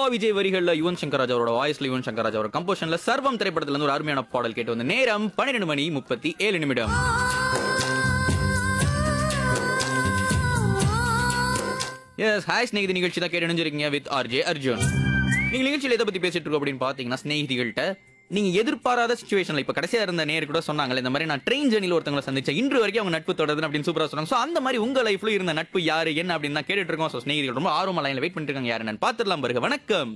ஓ விஜய் வரிகள்ல யுவன் சங்கர் ராஜ் அவரோட வாய்ஸ்ல யுவன் சங்கர் ராஜ் அவரோட கம்போஷன்ல சர்வம் திரைப்படத்துல இருந்து ஒரு அருமையான பாடல் கேட்டு வந்த நேரம் பன்னிரெண்டு மணி முப்பத்தி ஏழு நிமிடம் எஸ் ஹாய் ஸ்நேகிதி நிகழ்ச்சி தான் கேட்டு நினைஞ்சிருக்கீங்க வித் ஆர்ஜே அர்ஜுன் நீங்க நிகழ்ச்சியில் எதை பத்தி பேசிட்டு இருக்கோம் அப்படின்னு பாத்தீங்கன்னா ஸ்நேகிதிகள்கிட்ட நீங்க எதிர்பாராத சுச்சுவேஷன்ல இப்ப கடைசியா இருந்த நேர் கூட சொன்னாங்கல்ல இந்த மாதிரி நான் ட்ரெயின் ஜர்னில ஒருத்தவங்களை சந்திச்சேன் இன்று வரைக்கும் அவங்க நட்பு தொடருது அப்படின்னு சூப்பரா சொன்னாங்க சோ அந்த மாதிரி உங்க லைஃப்ல இருந்த நட்பு யாரு என்ன அப்படின்னு தான் கேட்டுட்டு இருக்கோம் சோ ஸ்நேகிதிகள் ரொம்ப ஆர்வமா லைன்ல வெயிட் பண்ணிட்டு இருக்காங்க யாரு நான் பாத்துடலாம் பாருங்க வணக்கம்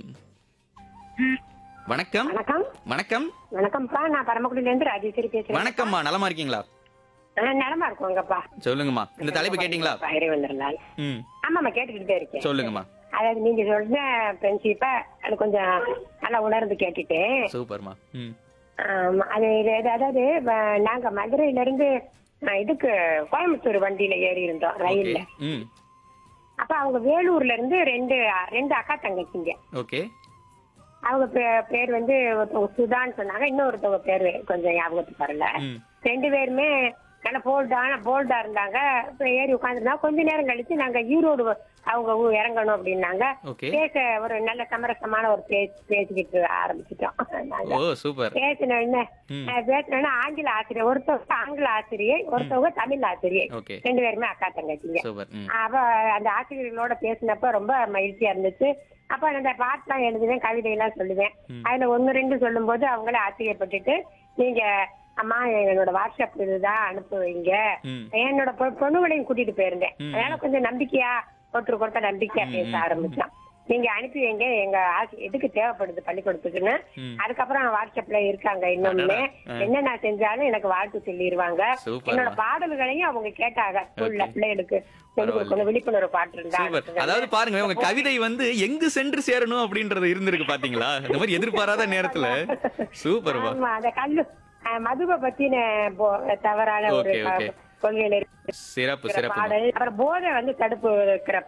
வணக்கம் வணக்கம் வணக்கம் வணக்கம்ப்பா நான் பரமக்குடியில இருந்து ராஜேஸ்வரி பேசுறேன் வணக்கம்மா நலமா இருக்கீங்களா ஆ, நலமா இருக்கோங்கப்பா சொல்லுங்கம்மா இந்த தலைப்பு கேட்டீங்களா பயிரை வந்திருந்தால் ம் ஆமாம்மா கேட்டுக்கிட்டு தான் இருக்கேன் சொல்லுங்கம்மா அதாவது நீங்க சொல்ற ஃப்ரெண்ட்ஷிப்ப அது கொஞ்சம் நல்லா உணர்ந்து கேட்டுட்டேன் சூப்பர்மா ம் ஆமா, அது இது- அதாவது வ- நாங்க மதுரையில இருந்து ஆ, இதுக்கு கோயம்புத்தூர் வண்டியில ஏறி இருந்தோம் ஓகே ரயில்ல ம் அப்ப அவங்க வேலூர்ல இருந்து ரெண்டு ரெண்டு அக்கா தங்கச்சிங்க ஓகே அவங்க பே- பேர் வந்து ஒருத்தவங்க சுதான்னு சொன்னாங்க இன்னொருத்தவங்க பேர் கொஞ்சம் ஞாபகத்துக்கு வரல ம் ரெண்டு பேருமே நல்ல போல்டான போல்டா இருந்தாங்க இப்ப ஏறி உட்காந்துருந்தாங்க கொஞ்ச நேரம் கழிச்சு நாங்க ஈரோடு வ- அவங்க ஊ- இறங்கணும் அப்படின்னாங்க ஓகே பேச ஒரு நல்ல சமரசமான ஒரு பேச்சு பேசிக்கிட்டு ஆரம்பிச்சிட்டோம் நாங்க ஓ சூப்பர் பேசின உடனே ம். அஹ், பேசின உடனே ஆங்கில ஆசிரியர் ஒருத்தவங்க ஆங்கில ஆசிரியை ஒருத்தவங்க தமிழ் ஆசிரியை ஓகே ரெண்டு பேருமே அக்கா தங்கச்சிங்க சூப்பர் ம் அவ அந்த ஆசிரியர்களோட பேசினப்ப ரொம்ப மகிழ்ச்சியா இருந்துச்சு அப்ப நான் அந்த பாட்டுலாம் எழுதுவேன் கவிதை எல்லாம் சொல்லுவேன் அதுல ஒண்ணு ரெண்டு சொல்லும்போது அவங்களே ஆச்சரியப்பட்டுட்டு நீங்க அம்மா என்னோட வாட்ஸ்அப் இதுதான் அனுப்பி வைங்க ம் என்னோட பொ- பொண்ணுகளையும் கூட்டிட்டு போயிருந்தேன் அதனால கொஞ்சம் நம்பிக்கையா ஒருத்தர் கொடுத்த நம்பிக்கையா பேச ஆரம்பிச்சான் நீங்க அனுப்பி வைங்க எங்க ஆசி- இதுக்கு தேவைப்படுது பள்ளிக்கூடத்துக்குன்னு ம். அதுக்கப்புறம் வாட்ஸ்அப்ல இருக்காங்க இன்னொன்னு என்ன நான் செஞ்சாலும் எனக்கு வாழ்த்து சொல்லிடுவாங்க சூப்பர்மா. என்னோட பாடல்களையும் அவங்க கேட்டாங்க ஸ்கூல்ல பிள்ளைகளுக்கு சொல்லிக் கொடுக்கணும் விழிப்புணர்வு பாட்டு இருந்தா சூப்பர் அனுப்புங்க. அதாவது பாருங்க உங்க கவிதை வந்து எங்கு சென்று சேரணும் அப்படின்றது இருந்திருக்கு பாத்தீங்களா இந்த மாதிரி எதிர்பாராத நேரத்துல சூப்பர்மா ஆமா அந்த கல்லு அஹ், மதுவை பத்தின போ- தவறான ஒரு Okay, okay. கொள்கையில இருக்கிற சிறப்பு சிறப்பு பாடல் அப்புறம் போதை வந்து தடுப்பு இருக்கிற